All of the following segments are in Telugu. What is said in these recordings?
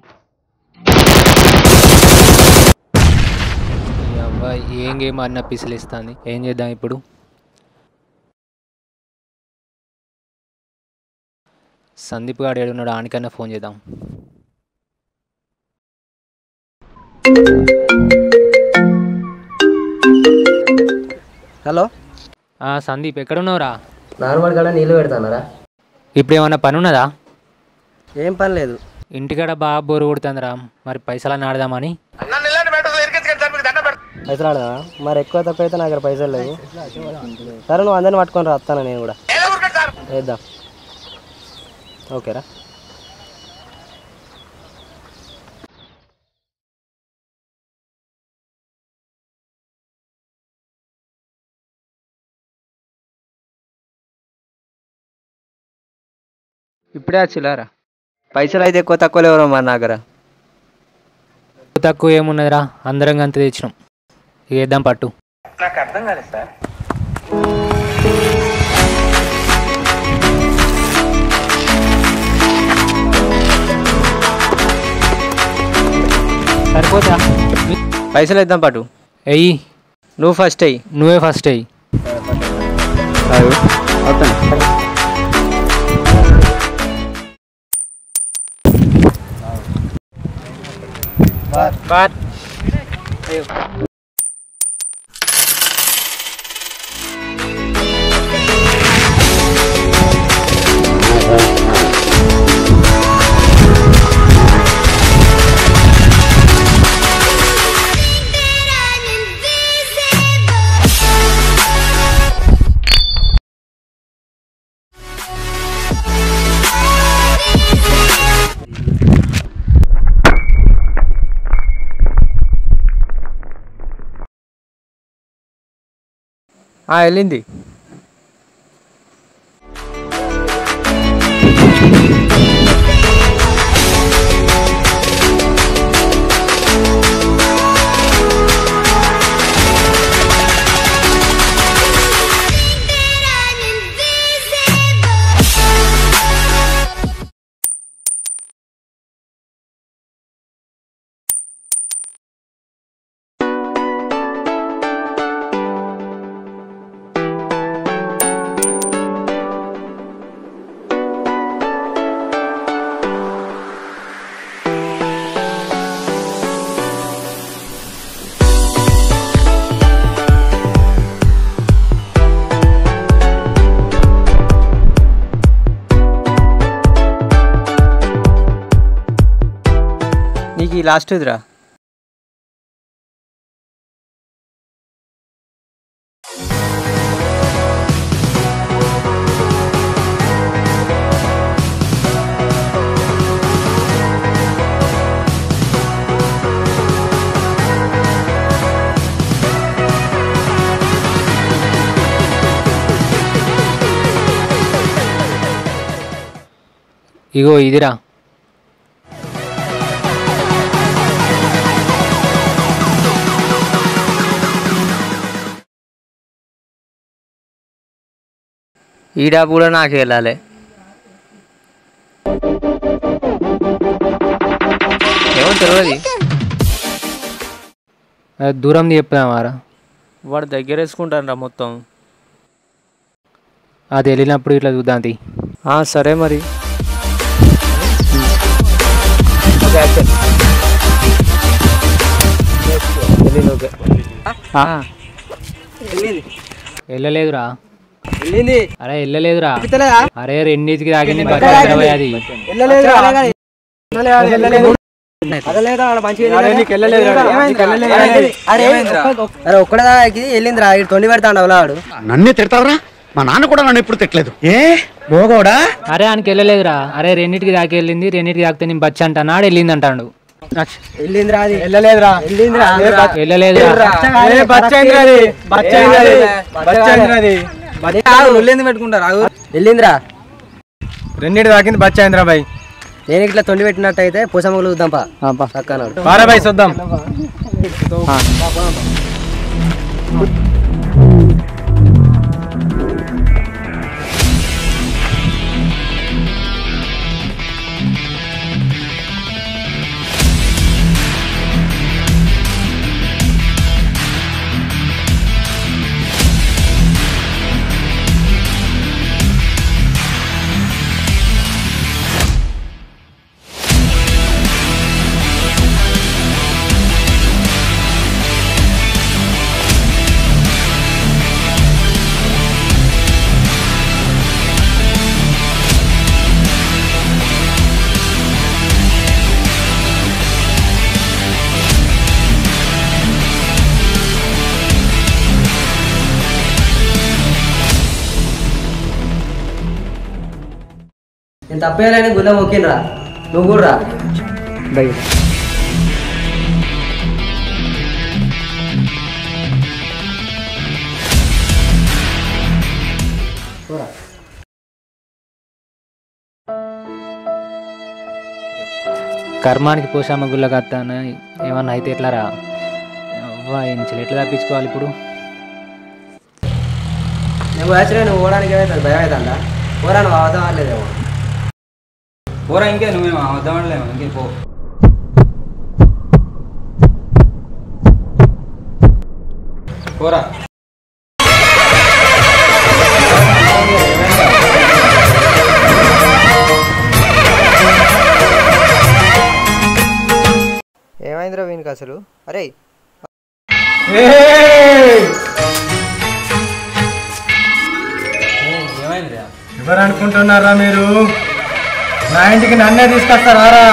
ఈ అబ్బాయి ఏం గేమ్ అన్న పిసిలు ఇస్తుంది ఏం చేద్దాం ఇప్పుడు సందీప్ గారు ఏడున్నాడు ఆనికన్నా ఫోన్ చేద్దాం హలో ఆ, సందీప్ ఎక్కడున్నావురా నార్మల్ కాడ నీళ్ళు పెడతానరా ఇప్పుడు ఏమన్నా పని ఉన్నదా ఏం పని లేదు ఇంటికాడ బాగా బోరు కొడుతుందిరా మరి పైసలు ఆడదామని పైసలు ఆడదా మరి ఎక్కువ తక్కువ అయితే నా దగ్గర పైసలు లేవు సరే నువ్వు అందరిని పట్టుకొని రా వస్తాను నేను కూడా వేద్దాం ఓకేరా ఇప్పుడే వచ్చిలారా పైసలు అయితే ఎక్కువ తక్కువ లేవరా మరి నా దగ్గర తక్కువ ఏమున్నదిరా అందరం అంత తెచ్చినాం ఇక వేద్దాం పట్టు సరిపోతా పైసలు ఇద్దాం పాటు ఎయ్యి నువ్వు ఫస్ట్ అయ్యి నువ్వే ఫస్ట్ అయ్యి ఆ, వెళ్ళింది నీకు ఈ లాస్ట్ ఇదిరా ఇగో ఇదిరా ఈ డాబు కూడా నాకే వెళ్ళాలి ఏమో తెలియదు ఆ, దూరం చెప్దామారా వాడు దగ్గర వేసుకుంటాను రా మొత్తం అది వెళ్ళినప్పుడు ఇట్లా చూద్దాం తీ ఆ, సరే మరి వెళ్ళింది ఓకే వెళ్ళలేదురా వెళ్ళింది అరే వెళ్ళలేదురా పిత్తలేదా? అరే రెండింటికి తాగింది బట్టి అది అరే అరే ఒక్కడే వెళ్ళిందిరా ఇటు తొండి పెడతాడు అవలాడు నన్నే తిడతావరా మా నాన్న కూడా నన్ను ఎప్పుడు తిట్టలేదు ఏ మోగోడా అరే ఆయనకి వెళ్ళలేదురా అరే రెండింటికి దాకా వెళ్ళింది రెండింటికి తాకితే నేను బచ్చి అంటాడు వెళ్ళింది అంటాడు వెళ్ళిందిరా అది వెళ్ళలేదురా వెళ్ళిందిరా వెళ్ళలేదురా పెట్టుకుంటారు వెళ్ళిందిరా రెండింటి తాకింది బచ్చా బాయ్ నేను ఇట్లా తొండి పెట్టినట్టయితే పూసమ్మలు చూద్దాంపా పక్కన బారా బాయ్ చూద్దాం తప్పేయాలని గుల్ల మొక్కినరా నువ్వు కూడా రా బై కర్మానికి పోషామ గుళ్ళ కత్తాను ఏమన్నా అయితే ఎట్లా రా అవ్వా ఈ నుంచి ఎట్లా తప్పించుకోవాలి ఇప్పుడు నువ్వు యాక్చువల్గా నువ్వు ఓడానికి ఏమవుతుంది భయం అవుతుందా పోరా నువ్వు అవదాం లేదేమో పోరా ఇంకే నువ్వేమో వద్దామనలేము ఇంకే పో పోరా ఏమైందిరా వీనికి అసలు అరే ఏమైందిరా ఎవరు అనుకుంటున్నారా మీరు నా ఇంటికి నన్నే తీసుకొస్తారా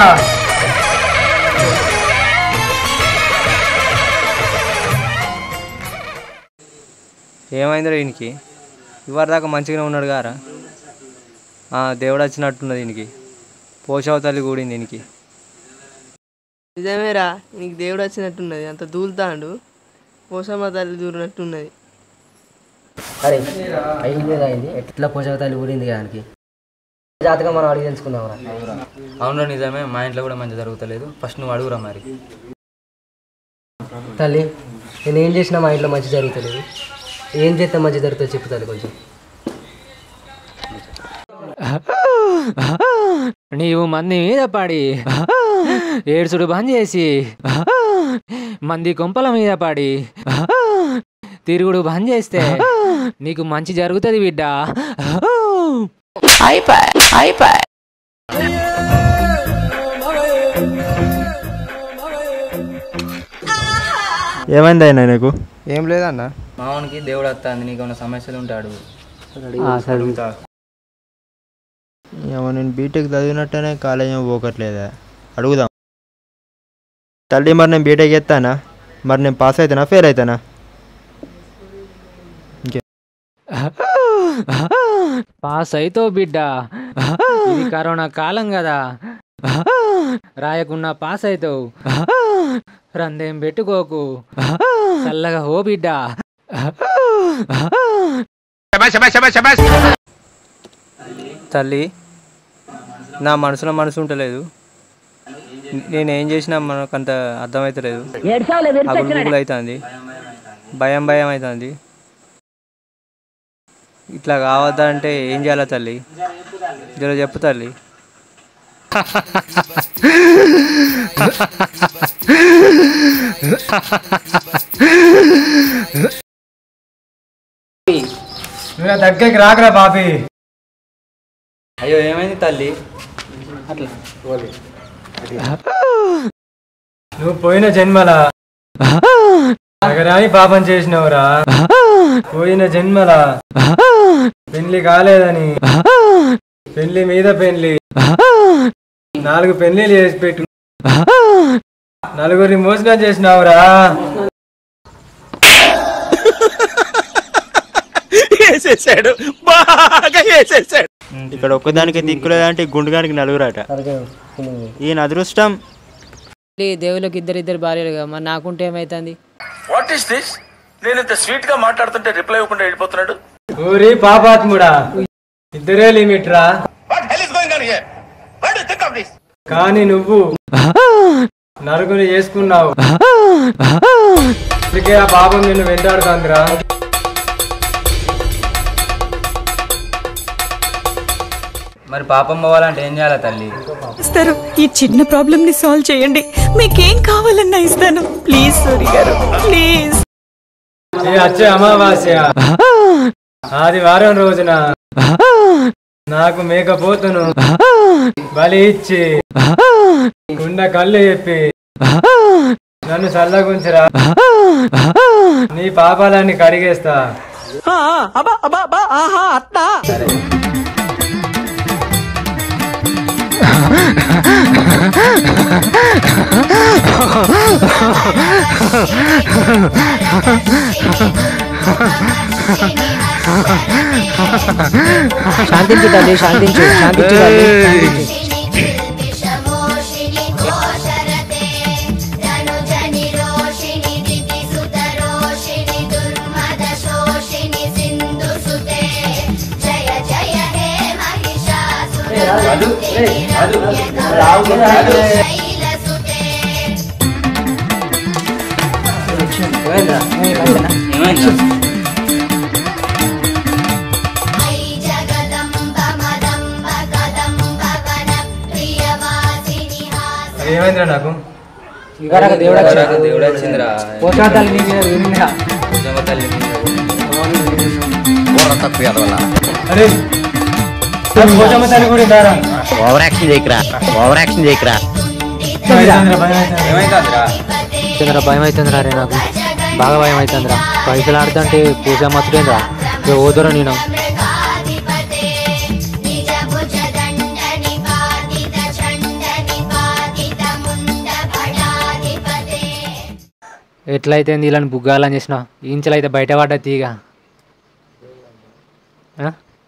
ఏమైందిరా దీనికి ఇవాళ దాకా మంచిగానే ఉన్నాడు గారా దేవుడు వచ్చినట్టున్నది దీనికి పోషావ తల్లి కూడింది దీనికి నిజమేరా నీకు దేవుడు వచ్చినట్టున్నది అంత దూలుతాండు పోసమ్మ తల్లి దూరినట్టున్నది అరే అయింది అయింది ఎట్లా పోషక తల్లి ఊరింది దానికి జాతకం మనం అడిగి తెలుసుకుందాం రా అవును నిజమే మా ఇంట్లో కూడా మంచి జరుగుతలేదు ఫస్ట్ నువ్వు అడుగురా మరి తల్లి నేను ఏం చేసినా మా ఇంట్లో మంచి జరుగుతలేదు ఏం చేస్తే మంచి జరుగుతుంది చెప్పు తల్లి కొంచెం నీవు మంది మీద పడి ఏడ్చుడు బంద్ చేసి మంది కొంపల మీద పడి తిరుగుడు బంద్ చేస్తే నీకు మంచి జరుగుతుంది బిడ్డ ఏమైంది అయినా నీకు ఏం లేదన్న మామూనికి దేవుడు వస్తుంది నీకు ఏమైనా సమస్యలు ఉంటాడు ఏమో నేను బీటెక్ చదివినట్టనే కాలేజ్ ఏమో పోకట్లేదా అడుగుదాం తల్లి మరి నేను బీటెక్ చేస్తానా మరి నేను పాస్ అవుతానా ఫెయిల్ అవుతానా పాస్ అయితో బిడ్డ ఇది కరోనా కాలం కదా రాయకున్నా పాస్ అవుతావు రందేం పెట్టుకోకు చల్లగా హో బిడ్డ తల్లి నా మనసులో మనసు ఉంటలేదు నేను ఏం చేసినా మనకంత అర్థమవుతలేదు అగులు అవుతుంది భయం భయం అవుతుంది ఇట్లా కావద్దంటే ఏం చేయాలా తల్లి జర చెప్పు తల్లి నువ్వు దగ్గరికి రాకరా బాబీ అయ్యో ఏమైంది తల్లి నువ్వు పోయిన జన్మల నగరాని పాపం చేసినవురా పోయిన జన్మల పెళ్లి కాలేదని పెళ్లి మీద పెళ్లి నాలుగు పెళ్లిలు చేసి పెట్టు నలుగురిని మోసగా చేసినావురా వేసేసాడు బాగా వేసేసాడు ఇక్కడ ఒక్కదానికి దిక్కులేదంటే గుండుగానికి నలుగురాట ఈయన అదృష్టం దేవుళ్ళకి ఇద్దరిద్దరు భార్యలుగా మరి నాకుంటే ఏమైతుంది వాట్ ఈస్ దిస్ నేను ఇంత స్వీట్ గా మాట్లాడుతుంటే రిప్లై ఇవ్వకుండా వెళ్ళిపోతున్నాడు ఊరి పాపాత్ముడా ఇద్దరే లిమిట్ రా what hell is going on here what do think of this కానీ నువ్వు నలుగురు చేసుకున్నావు అందుకే ఆ పాపం నిన్ను వెంటాడుతుందిరా మరి పాపం పోవాలంటే ఏం చేయాలా తల్లి ఇస్తారు ఈ చిన్న ప్రాబ్లమ్ ని సాల్వ్ చేయండి మీకేం కావాలన్నా ఇస్తాను ప్లీజ్ సూరి గారు ప్లీజ్ ఈ వచ్చే అమావాస్య ఆదివారం రోజున నాకు మేకపోతును బలి ఇచ్చి కుండ కళ్ళు చెప్పి నన్ను చల్లగుంచరా నీ పాపాలన్నీ కడిగేస్తా అబ్బా అబ్బా అబ్బా ఆహా అత్తా ఆ శాంతించు తల్లి శాంతించు శాంతించు తల్లి శాంతించు విషమోషిణి ఘోషరతే ధనుజని రోషిణి దితిసుతరోషిణి దుర్మద శోషిణి సింధు సుతే జయ జయ హే మహిషాసురశైలసుతే ఐ జగదంబ మదంబ కదంబ వన ప్రియవాసిని హాస ఏమైందిరా నాకు ఇవరకు దేవుడు వచ్చాడు. దేవుడు వచ్చిందిరా పోషణ తల్లి నీ మీద వినిందిరా. పోషమ్మ తల్లి అరే పోచమ్మ తల్లి గుడి దారా ఓవర్ యాక్షన్ చేయకరా ఓవర్ యాక్షన్ చేయకరా ఏమైందిరా భయం అవుతుంది. ఏమైందిరా అవుతుందిరా భయం అవుతుందిరా రే నాకు బాగా భయం అవుతుందిరా పైసలు ఆడుతుంటే పూజ మతుడేంద్రా ఇక ఓదరా నేను మృగాధిపతే నిజ భుజ దండ నిపాతిత చండ నిపాతిత ముండ భడాధిపతే ఎట్లయితే వీళ్ళని బుగ్గాలని చేసిన ఇంచలైతే బయట పడ్డ తీగ ఆ?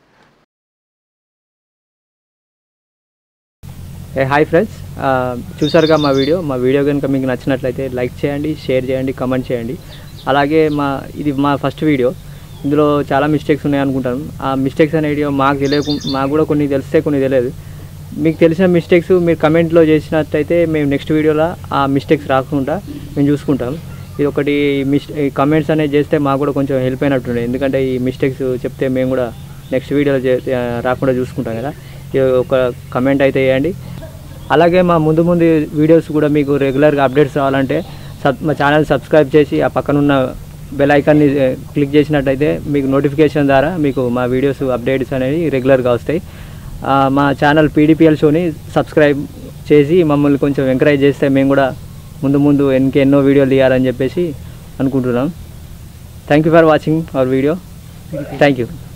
ఏ హాయ్ ఫ్రెండ్స్ చూసారుగా మా వీడియో మా వీడియో కనుక మీకు నచ్చినట్లయితే లైక్ చేయండి షేర్ చేయండి కమెంట్ చేయండి అలాగే మా ఇది మా ఫస్ట్ వీడియో ఇందులో చాలా మిస్టేక్స్ ఉన్నాయి అనుకుంటాను ఆ మిస్టేక్స్ అనేవి మాకు తెలియకు మాకు కూడా కొన్ని తెలిస్తే కొన్ని తెలియదు మీకు తెలిసిన మిస్టేక్స్ మీరు కమెంట్లో చేసినట్టయితే మేము నెక్స్ట్ వీడియోలో ఆ మిస్టేక్స్ రాకుండా మేము చూసుకుంటాం ఇది ఒకటి మిస్ ఈ కమెంట్స్ అనేది చేస్తే మాకు కూడా కొంచెం హెల్ప్ అయినట్టుండే ఎందుకంటే ఈ మిస్టేక్స్ చెప్తే మేము కూడా నెక్స్ట్ వీడియోలో చే- రాకుండా చూసుకుంటాం కదా ఇది ఒక కమెంట్ అయితే వేయండి అలాగే మా ముందు ముందు వీడియోస్ కూడా మీకు రెగ్యులర్గా అప్డేట్స్ రావాలంటే సబ్ మా ఛానల్ సబ్స్క్రైబ్ చేసి ఆ పక్కనున్న బెల్ ఐకాన్ని ఏ, క్లిక్ చేసినట్టయితే మీకు నోటిఫికేషన్ ద్వారా మీకు మా వీడియోస్ అప్డేట్స్ అనేవి రెగ్యులర్గా వస్తాయి ఆ, మా ఛానల్ పీడిపిఎల్ షోని సబ్స్క్రైబ్ చేసి మమ్మల్ని కొంచెం ఎంకరేజ్ చేస్తే మేము కూడా ముందు ముందు ఇంకెన్నో వీడియోలు తీయాలని చెప్పేసి అనుకుంటున్నాం thank you for watching our video thank you